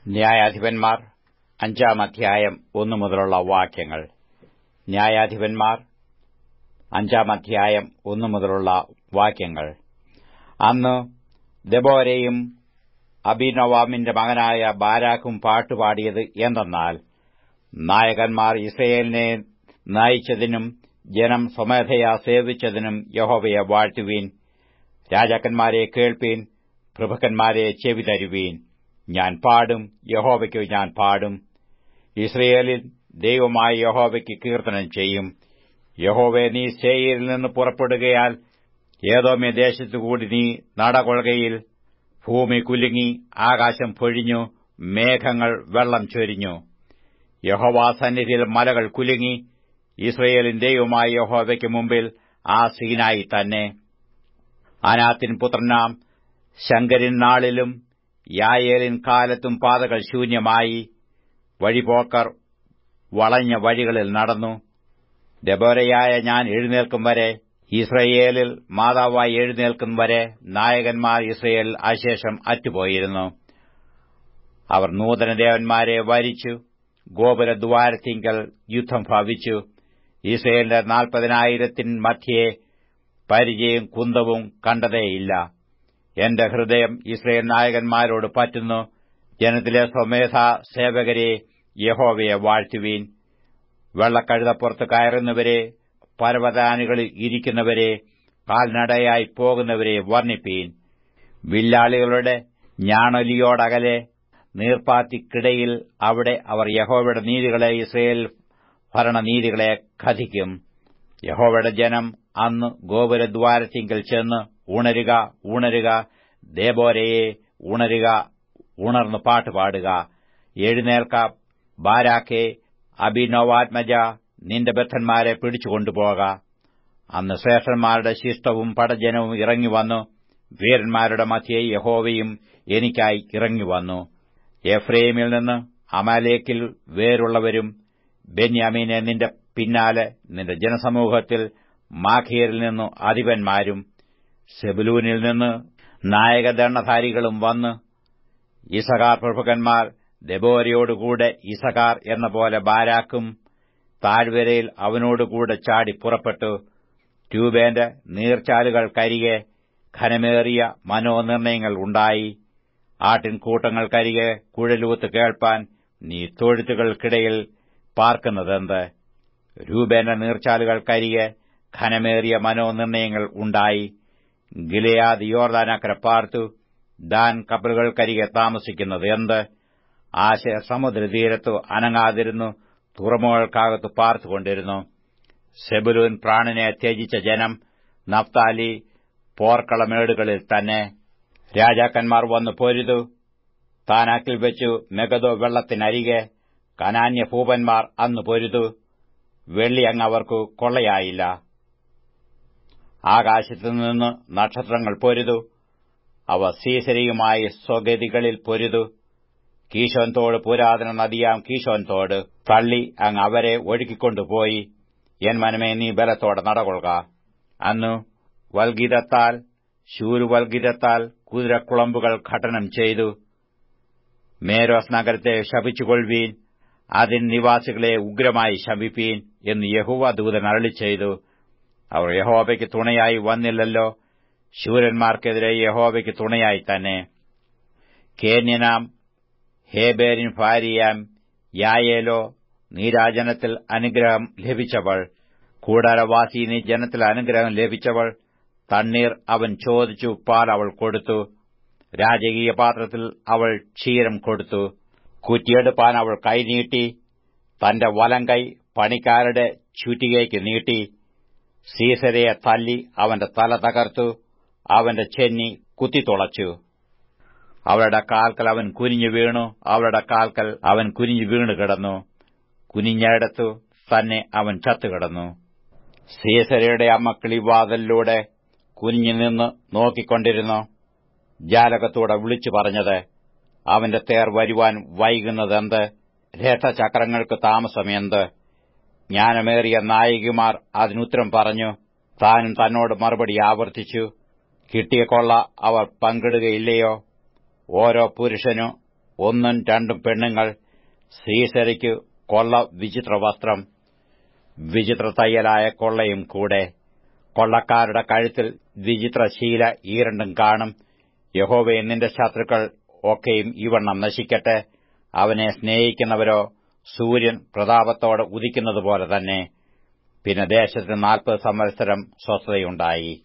ന്യായാധിപന്മാർ അഞ്ചാം അധ്യായം ഒന്നു മുതലുള്ള വാക്യങ്ങൾ ന്യായാധിപന്മാർ അഞ്ചാം അധ്യായം ഒന്നു മുതലുള്ള വാക്യങ്ങൾ അന്ന് ദെബോരയും അബിനവാമിന്റെ മകനായ ബാരാക്കും പാട്ടുപാടിയത് എന്തെന്നാൽ നായകന്മാർ ഇസ്രയേലിനെ നയിച്ചതിനും ജനം സ്വമേധയാ സേവിച്ചതിനും യഹോവയെ വാഴ്ത്തുവീൻ രാജാക്കന്മാരെ കേൾപ്പീൻ പ്രഭുക്കന്മാരെ ചെവി തരുവീൻ ഞാൻ പാടും യഹോവയ്ക്ക് ഞാൻ പാടും ഇസ്രയേലിൽ ദൈവമായ യഹോവയ്ക്ക് കീർത്തനം ചെയ്യും യഹോവെ നീ സേയിരിൽ നിന്ന് പുറപ്പെടുകയാൽ ഏതോമ്യ ദേശത്തുകൂടി നീ നടകൊള്ളുകയിൽ ഭൂമി കുലുങ്ങി ആകാശം പൊഴിഞ്ഞു മേഘങ്ങൾ വെള്ളം ചൊരിഞ്ഞു യഹോവാ സന്നിധിയിൽ മലകൾ കുലുങ്ങി ഇസ്രയേലിൻ ദൈവമായ യഹോവയ്ക്ക് മുമ്പിൽ ആ സീനായി തന്നെ അനാത്തിൻ പുത്രനാം ശങ്കരിൻ നാളിലും യായേലിൻ കാലത്തും പാതകൾ ശൂന്യമായി വഴിപോക്കർ വളഞ്ഞ വഴികളിൽ നടന്നു ദബോരയായ ഞാൻ എഴുന്നേൽക്കും വരെ ഇസ്രയേലിൽ മാതാവായി എഴുന്നേൽക്കും വരെ നായകന്മാർ ഇസ്രയേലിൽ അശേഷം അറ്റുപോയിരുന്നു അവർ നൂതനദേവന്മാരെ വരിച്ചു ഗോപുരദ്വാരത്തിങ്കൽ യുദ്ധം ഭവിച്ചു ഇസ്രയേലിന്റെ നാൽപ്പതിനായിരത്തിൻ മധ്യേ പരിചയം കുന്തവും കണ്ടതേയില്ല എന്റെ ഹൃദയം ഇസ്രയേൽ നായകന്മാരോട് പറ്റുന്നു ജനത്തിലെ സ്വമേധ സേവകരെ യഹോവയെ വാഴ്ത്തുവീൻ വെള്ളക്കഴുതപ്പുറത്ത് കയറുന്നവരെ പർവ്വതാനികളിൽ ഇരിക്കുന്നവരെ കാൽനടയായി പോകുന്നവരെ വർണ്ണിപ്പീൻ വില്ലാളികളുടെ ഞാണൊലിയോടകലെ നീർപ്പാത്തിക്കിടയിൽ അവിടെ അവർ യഹോവയുടെ നീതികളെ ഇസ്രയേൽ ഭരണനീതികളെ കഥിക്കും യഹോവയുടെ ജനം അന്ന് ഗോപുരദ്വാരത്തിങ്കൽ ചെന്ന് ഉണരുക ഉണരുക ദേബോരയെ ഉണരുക ഉണർന്നു പാട്ടുപാടുക എഴുന്നേൽക്ക ബാരാക്കെ അഭിനവാത്മജ നിന്റെ ബദ്ധന്മാരെ പിടിച്ചുകൊണ്ടുപോക അന്ന് ശ്രേഷ്ഠന്മാരുടെ ശിഷ്ടവും പടജനവും ഇറങ്ങിവന്നു വീരന്മാരുടെ മധ്യേ യഹോവയും എനിക്കായി ഇറങ്ങിവന്നു എഫ്രൈമിൽ നിന്ന് അമാലേക്കിൽ വേരുള്ളവരും ബെന്യാമീനെ നിന്റെ പിന്നാലെ നിന്റെ ജനസമൂഹത്തിൽ മാഖീരിൽ നിന്നു അധിപന്മാരും സെബുലൂനിൽ നിന്ന് നായകദണ്ഡധാരികളും വന്ന് ഇസകാർ പ്രഭുക്കന്മാർ ദബോരയോടുകൂടെ ഇസകാർ എന്ന പോലെ ബാരാക്കും താഴ്വരയിൽ അവനോടുകൂടെ ചാടി പുറപ്പെട്ടു ട്യൂബേന്റെ നീർച്ചാലുകൾക്കരികെ ഘനമേറിയ മനോനിർണയങ്ങൾ ഉണ്ടായി ആട്ടിൻകൂട്ടങ്ങൾക്കരികെ കുഴലൂത്ത് കേൾപ്പാൻ നീ തൊഴുത്തുകൾക്കിടയിൽ പാർക്കുന്നതെന്ത് രൂപേന്റെ നീർച്ചാലുകൾക്കരികെ ഘനമേറിയ മനോനിർണയങ്ങൾ ഉണ്ടായി ഗിലയാദ് യോർദാനക്കര പാർത്തു ദാൻ കപ്പലുകൾക്കരികെ താമസിക്കുന്നത് എന്ത് ആശ സമുദ്രതീരത്തു അനങ്ങാതിരുന്നു തുറമുകൾക്കകത്ത് പാർത്തുകൊണ്ടിരുന്നു സെബുലൂൻ പ്രാണനെ ത്യജിച്ച ജനം നഫ്താലി പോർക്കളമേടുകളിൽ തന്നെ രാജാക്കന്മാർ വന്നു പൊരുതു താനാക്കിൽ വെച്ചു മെഗതോ വെള്ളത്തിനരികെ കനാന്യ ഭൂപന്മാർ അന്ന് പൊരുതു വെള്ളി അങ്ങ് അവർക്ക് കൊള്ളയായില്ല ആകാശത്തുനിന്ന് നക്ഷത്രങ്ങൾ പൊരുതു അവ സീസരിയുമായി സ്വഗതികളിൽ പൊരുതു കീശോൻ തോട് പുരാതന നദിയാം കീശോൻ തോട് തള്ളി അങ്ങ് അവരെ ഒഴുക്കിക്കൊണ്ടുപോയി എൻ മനമേ നീ ബലത്തോടെ നടകൊള്ളുക അന്നു വൽഗീതത്താൽ ശൂരുവൽഗീതത്താൽ കുതിരക്കുളമ്പുകൾ ഘടനം ചെയ്തു മേരോസ് നഗരത്തെ ശപിച്ചുകൊള്ളുവീൻ അതിൻ നിവാസികളെ ഉഗ്രമായി ശപിപ്പീൻ എന്ന് യഹോവ ദൂതൻ അരളി ചെയ്തു അവർ യഹോവയ്ക്ക് തുണയായി വന്നില്ലല്ലോ ശൂരന്മാർക്കെതിരെ യഹോവയ്ക്ക് തുണയായി തന്നെ കേന്യനാം ഹേബേരിൻ ഭാര്യയാം യായേലോ നീരാജനത്തിൽ അനുഗ്രഹം ലഭിച്ചവൾ കൂടാരവാസി നീ ജനത്തിൽ അനുഗ്രഹം ലഭിച്ചവൾ തണ്ണീർ അവൻ ചോദിച്ചു പാൽ അവൾ കൊടുത്തു രാജകീയ പാത്രത്തിൽ അവൾ ക്ഷീരം കൊടുത്തു കുറ്റിയെടുപ്പാൻ അവൾ കൈനീട്ടി തന്റെ വലം കൈ പണിക്കാരുടെ ചുറ്റികയ്ക്ക് നീട്ടി സീസരയെ തല്ലി അവന്റെ തല തകർത്തു അവന്റെ ചെന്നി കുത്തിത്തുളച്ചു അവളുടെ കാൽക്കൽ അവൻ കുനിഞ്ഞു വീണു അവളുടെ കാൽക്കൽ അവൻ കുനിഞ്ഞു വീണു കിടന്നു കുനിഞ്ഞയിടത്തു തന്നെ അവൻ ചത്തുകിടന്നു സീസരയുടെ അമ്മ കിളിവാതലിലൂടെ കുനിഞ്ഞു നിന്ന് നോക്കിക്കൊണ്ടിരുന്നു ജാലകത്തൂടെ വിളിച്ചു പറഞ്ഞത് അവന്റെ തേർ വരുവാൻ വൈകുന്നതെന്ത് രഥചക്രങ്ങൾക്ക് താമസമെന്ത് ജ്ഞാനമേറിയ നായികമാർ അതിനുത്തരം പറഞ്ഞു താനും തന്നോട് മറുപടി ആവർത്തിച്ചു കിട്ടിയ കൊള്ള അവർ പങ്കിടുകയില്ലയോ ഓരോ പുരുഷനു ഒന്നും രണ്ടും പെണ്ണുങ്ങൾ സീസരയ്ക്ക് കൊള്ള വിചിത്ര വസ്ത്രം വിചിത്ര തയ്യലായ കൊള്ളയും കൂടെ കൊള്ളക്കാരുടെ കഴുത്തിൽ വിചിത്ര ശീല ഈ രണ്ടും കാണും യഹോവയെ നിന്റെ ശത്രുക്കൾ ഒക്കെയും ഇവണ്ണം നശിക്കട്ടെ അവനെ സ്നേഹിക്കുന്നവരോ സൂര്യൻ പ്രതാപത്തോടെ ഉദിക്കുന്നതുപോലെ തന്നെ പിന്നെ ദേശത്ത് നാൽപ്പത് സംവത്സരം സ്വസ്ഥതയുണ്ടായി